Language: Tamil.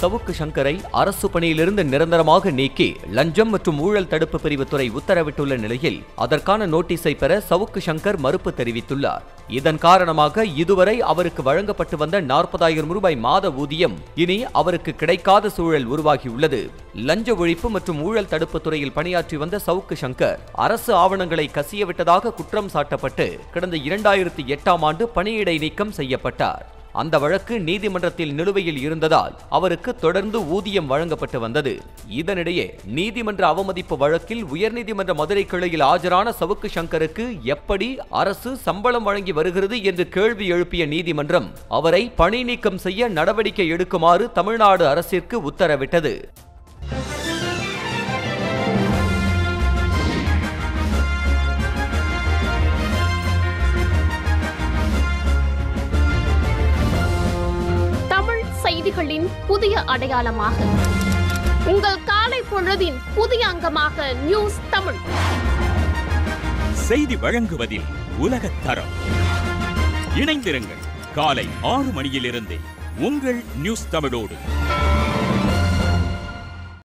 சவுக்கு சங்கரை அரசு பணியிலிருந்து நிரந்தரமாக நீக்கி லஞ்சம் மற்றும் ஊழல் தடுப்பு பிரிவு துறை உத்தரவிட்டுள்ள நிலையில் அதற்கான நோட்டீஸை பெற சவுக்கு சங்கர் மறுப்பு தெரிவித்துள்ளார் இதன் காரணமாக இதுவரை அவருக்கு வழங்கப்பட்டு வந்த நாற்பதாயிரம் ரூபாய் மாத ஊதியம் இனி அவருக்கு கிடைக்காத சூழல் உருவாகியுள்ளது லஞ்ச ஒழிப்பு மற்றும் ஊழல் தடுப்பு துறையில் பணியாற்றி வந்த சவுக்கு சங்கர் அரசு ஆவணங்களை கசியவிட்டதாக குற்றம் சாட்டப்பட்டு கடந்த இரண்டாயிரத்தி எட்டாம் ஆண்டு பணியிடை நீக்கம் செய்யப்பட்டார் அந்த வழக்கு நீதிமன்றத்தில் நிலுவையில் இருந்ததால் அவருக்கு தொடர்ந்து ஊதியம் வழங்கப்பட்டு வந்தது இதனிடையே நீதிமன்ற அவமதிப்பு வழக்கில் உயர்நீதிமன்ற மதுரை கிளையில் ஆஜரான சவுக்கு சங்கருக்கு எப்படி அரசு சம்பளம் வழங்கி வருகிறது என்று கேள்வி எழுப்பிய நீதிமன்றம் அவரை பணி நீக்கம் செய்ய நடவடிக்கை எடுக்குமாறு தமிழ்நாடு அரசிற்கு உத்தரவிட்டது தமிழ் செய்திகளின் புதிய அடையாளமாக உங்கள் காலை பொழுதின் புதிய அங்கமாக நியூஸ் தமிழ் செய்தி வழங்குவதில் உலகத் தரம் இணைந்திருங்கள் காலை ஆறு மணியிலிருந்தே உங்கள் நியூஸ் தமிழோடு